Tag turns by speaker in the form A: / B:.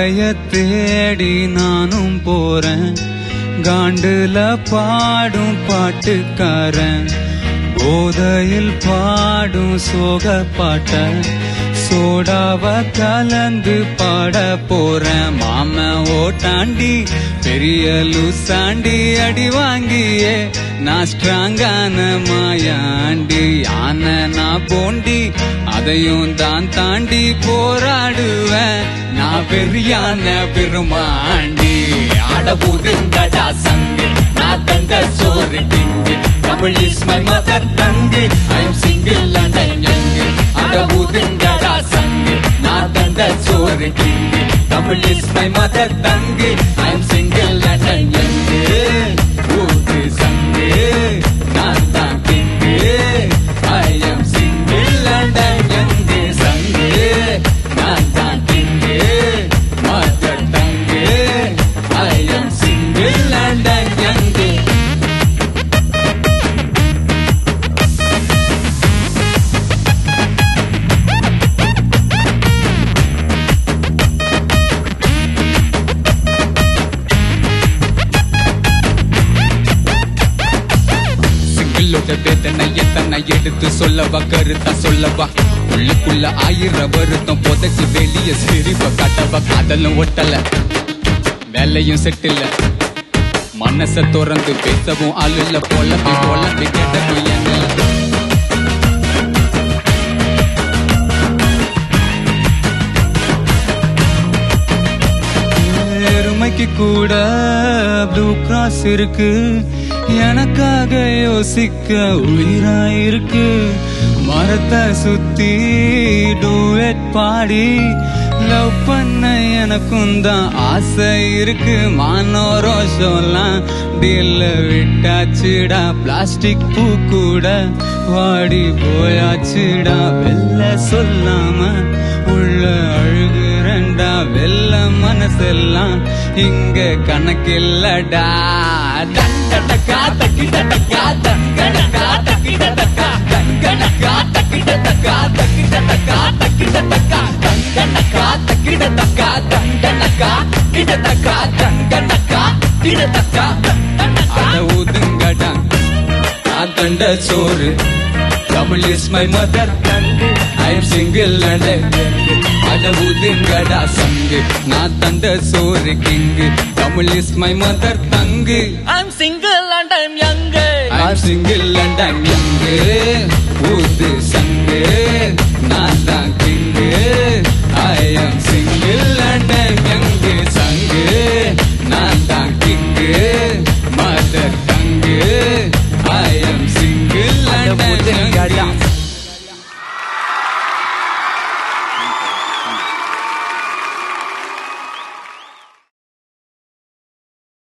A: போதைய தேடி நானும் போறேன் காண்டுல பாடும் பாட்டுக்காரன் போதையில் பாடும் சோக பாட்ட சோடாவ கலந்து பாட போறேன் மாம ஓட்டாண்டி பெரிய லூசாண்டி அடி வாங்கியே நான் ஸ்ட்ராங்கான மாயாண்டி யானை நான் போண்டி அதையும் தான் தாண்டி போராடுவேன் நான் பெரியான பெருமாண்டி
B: அடபுதுங்கடா சங்கு நான் தந்த சோறு டிங்கு Tamil is my mother tongue I am single and I am young அடபுதுங்கடா சங்கு நான் தந்த சோறு டிங்கு Tamil is my mother tongue I am single and I am young ஊத்து சங்கு நான் தான் king I am single and I am young சங்கு நான் தான் king mother tongue I am single and I am young
A: சிங்கிளோட வேதனை எத்தனை எடுத்து சொல்லவா கருத்தா சொல்லவா உள்ளுக்குள்ள ஆயிரம் வருத்தம் புதைச்சு வெளிய சிரிப்ப காட்டவா காதலும் ஒட்டல வேலையும் செட்டில்ல மனச திறந்து பேசவும் ஆளுல பொலம்பி பொலம்பி கேட்டவும் என்ன எருமைக்கு கூட ப்ளூ கிராஸ் இருக்கு எனக்காக யோசிக்க உயிரா இருக்கு மரத்தை சுத்தி டூயட் பாடி லவ் பண்ண எனக்கும் தான் ஆசை இருக்கு மானோ ரோஷம்லாம் டீல்ல விட்டாச்சுடா பிளாஸ்டிக் பூ கூட வாடி போயாச்சுடா வெள்ள சொல்லாம உள்ள அழுகுறண்டா வெள்ள மனசெல்லாம் இங்க கணக்கில்லடா
B: தண்டனக்கா தக்கிடனக்கா தங்கனக்கா தக்கிடனக்கா தங்கனக்கா தக்கிடனக்கா தக்கிடனக்கா தக்கிடனக்கா தங்கனக்கா தக்கிடனக்கா தண்டனக்கா கிடனக்கா தங்கனக்கா கிடனக்கா தண்டனக்கா
A: அட ஊதுங்கடா நான் கண்ட சோறு Tamil is my mother I am single and அட ஊதுங்கடா சங்கு நான் தந்த சோறு king Tamil is my mother tongue
B: I'm single and I'm younger
A: I'm single and I'm young ஊது சங்கு நான் தான் king I am single and I'm young சங்கு நான் தான் king mother tongue I am single and I'm young